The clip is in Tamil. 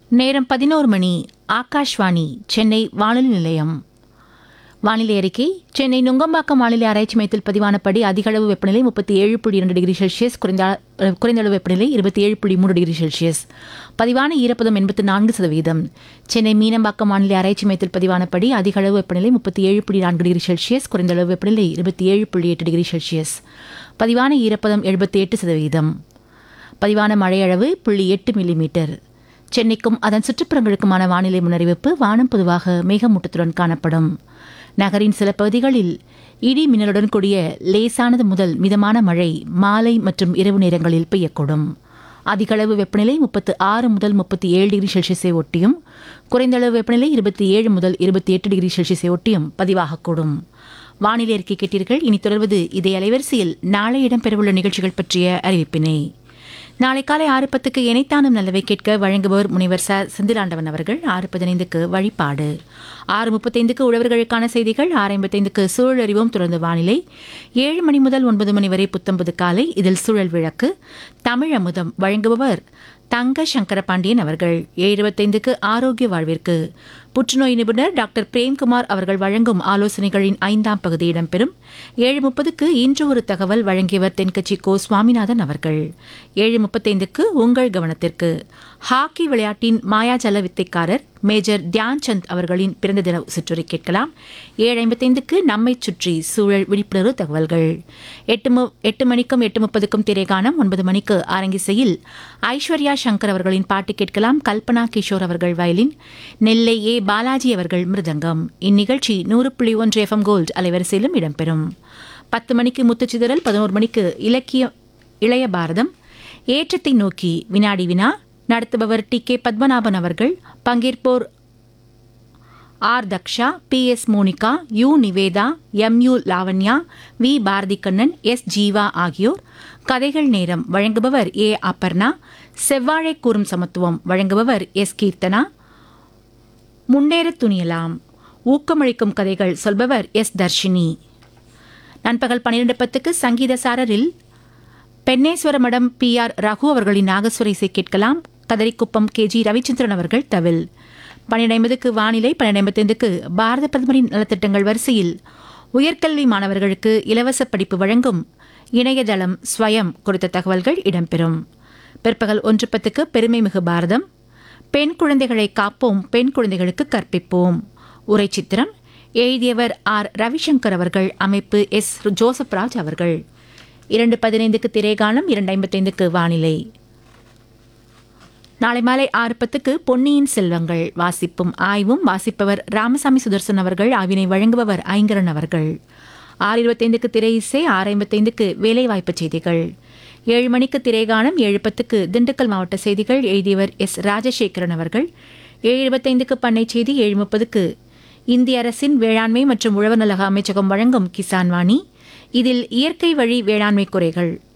நேரம் பதினோரு மணி ஆகாஷ்வாணி சென்னை வானொலி நிலையம் வானிலை அறிக்கை சென்னை நுங்கம்பாக்கம் வானிலை ஆராய்ச்சி மையத்தில் பதிவானபடி அதிகளவு வெப்பநிலை முப்பத்தி ஏழு புள்ளி இரண்டு டிகிரி செல்சியஸ் குறைந்த அஹ், குறைந்த அளவு வெப்பநிலை இருபத்தி ஏழு புள்ளி மூன்று டிகிரி செல்சியஸ் பதிவான ஈரப்பதம் எண்பத்தி நான்கு சதவீதம் சென்னை மீனம்பாக்கம் வானிலை ஆராய்ச்சி மையத்தில் பதிவானபடி அதிகளவு வெப்பநிலை முப்பத்தி ஏழு புள்ளி நான்கு டிகிரி செல்சியஸ் குறைந்த அளவு வெப்பநிலை இருபத்தி ஏழு புள்ளி எட்டு டிகிரி செல்சியஸ் பதிவான ஈரப்பதம் எழுபத்தி எட்டு சதவீதம் பதிவான மழையளவு புள்ளி எட்டு மில்லிமீட்டர் சென்னைக்கும் அதன் சுற்றுப்புறங்களுக்குமான வானிலை முன்னறிவிப்பு வானம் பொதுவாக மேகமூட்டத்துடன் காணப்படும் நகரின் சில பகுதிகளில் இடி மின்னலுடன் கூடிய லேசானது முதல் மிதமான மழை மாலை மற்றும் இரவு நேரங்களில் பெய்யக்கூடும் அதிகளவு வெப்பநிலை முப்பத்து ஆறு முதல் முப்பத்தி ஏழு டிகிரி செல்சியஸை ஒட்டியும் குறைந்த அளவு வெப்பநிலை இருபத்தி ஏழு முதல் இருபத்தி எட்டு டிகிரி செல்சியஸை ஒட்டியும் பதிவாகக்கூடும் வானிலை அறிக்கை கேட்டீர்கள் இனி தொடர்வது இதே அலைவரிசையில் நாளை இடம்பெறவுள்ள நிகழ்ச்சிகள் பற்றிய அறிவிப்பினை நாளை காலை ஆறு பத்துக்கு இணைத்தானும் நல்லவை கேட்க வழங்குபவர் முனைவர் ச செந்திலாண்டவன் அவர்கள் ஆறு பதினைந்துக்கு வழிபாடு ஆறு முப்பத்தைந்துக்கு உழவர்களுக்கான செய்திகள் ஆறு ஐம்பத்தைந்துக்கு சூழல் அறிவோம் தொடர்ந்து வானிலை ஏழு மணி முதல் ஒன்பது மணி வரை புத்தம்பது காலை இதில் சூழல் விளக்கு தமிழ் அமுதம் வழங்குபவர் தங்க சங்கர பாண்டியன் அவர்கள் ஏழு இருபத்தைந்துக்கு ஆரோக்கிய வாழ்விற்கு புற்றுநோய் நிபுணர் டாக்டர் பிரேம்குமார் அவர்கள் வழங்கும் ஆலோசனைகளின் ஐந்தாம் பகுதி இடம்பெறும் ஏழு முப்பதுக்கு இன்று ஒரு தகவல் வழங்கியவர் தென்கட்சி கோ சுவாமிநாதன் அவர்கள் ஏழு முப்பத்தைந்துக்கு உங்கள் கவனத்திற்கு ஹாக்கி விளையாட்டின் மாயாஜல வித்தைக்காரர் மேஜர் தியான் சந்த் அவர்களின் பிறந்த தின சுற்றுரை கேட்கலாம் ஏழு ஐம்பத்தைந்துக்கு நம்மை சுற்றி சூழல் விழிப்புணர்வு தகவல்கள் எட்டு மு எட்டு மணிக்கும் எட்டு முப்பதுக்கும் திரைகானம் ஒன்பது மணிக்கு அரங்கிசையில் ஐஸ்வர்யா சங்கர் அவர்களின் பாட்டு கேட்கலாம் கல்பனா கிஷோர் அவர்கள் வயலின் நெல்லை ஏ பாலாஜி அவர்கள் மிருதங்கம் இந்நிகழ்ச்சி நூறு புள்ளி ஒன்று எஃப்எம் கோல்ட் அலைவரிசையிலும் இடம்பெறும் பத்து மணிக்கு முத்துச்சிதறல் பதினோரு மணிக்கு இலக்கிய இளைய பாரதம் ஏற்றத்தை நோக்கி வினாடி வினா நடத்துபவர் டி கே பத்மநாபன் அவர்கள் பங்கேற்போர் R Daksha P S Monika U Nivetha M U Lavanya V Bharathikannan S Jeeva ஆகியோர் கதைகள் நேரம் வழங்குபவர் ஏ அப்பர்ணா செவ்வாழை கூறும் சமத்துவம் வழங்குபவர் எஸ் கீர்த்தனா முன்னேற துணியலாம் ஊக்கமளிக்கும் கதைகள் சொல்பவர் எஸ் தர்ஷினி நண்பகல் பன்னிரண்டு பத்துக்கு சங்கீத சாரரில் பென்னேஸ்வர மடம் பி ஆர் ரகு அவர்களின் நாகஸ்வர இசை கேட்கலாம் கதரிக்குப்பம் கே ஜி ரவிச்சந்திரன் அவர்கள் தவில் பன்னிரண்டு ஐம்பதுக்கு வானிலை பன்னிரண்டு ஐம்பத்தைந்துக்கு பாரத பிரதமரின் நலத்திட்டங்கள் வரிசையில் உயர்கல்வி மாணவர்களுக்கு இலவச படிப்பு வழங்கும் இணையதளம் ஸ்வயம் குறித்த தகவல்கள் இடம்பெறும் பிற்பகல் ஒன்று பத்துக்கு பெருமை மிகு பாரதம் பெண் குழந்தைகளை காப்போம் பெண் குழந்தைகளுக்கு கற்பிப்போம் உரை சித்திரம் எழுதியவர் ஆர் ரவிசங்கர் அவர்கள் அமைப்பு எஸ் ஜோசப் ராஜ் அவர்கள் இரண்டு பதினைந்துக்கு திரைகாலம் இரண்டு ஐம்பத்தைந்துக்கு வானிலை நாளை மாலை ஆறு பத்துக்கு பொன்னியின் செல்வங்கள் வாசிப்பும் ஆய்வும் வாசிப்பவர் ராமசாமி சுதர்சன் அவர்கள் ஆவினை வழங்குபவர் ஐங்கரன் அவர்கள் ஆறு இருபத்தைந்துக்கு திரை இசை ஆறு ஐம்பத்தைந்துக்கு வேலைவாய்ப்பு செய்திகள் ஏழு மணிக்கு திரைகானம் ஏழு பத்துக்கு திண்டுக்கல் மாவட்ட செய்திகள் எழுதியவர் எஸ் ராஜசேகரன் அவர்கள் ஏழு இருபத்தைந்துக்கு பண்ணை செய்தி ஏழு முப்பதுக்கு இந்திய அரசின் வேளாண்மை மற்றும் உழவர் நல அமைச்சகம் வழங்கும் கிசான் வாணி இதில் இயற்கை வழி வேளாண்மை குறைகள்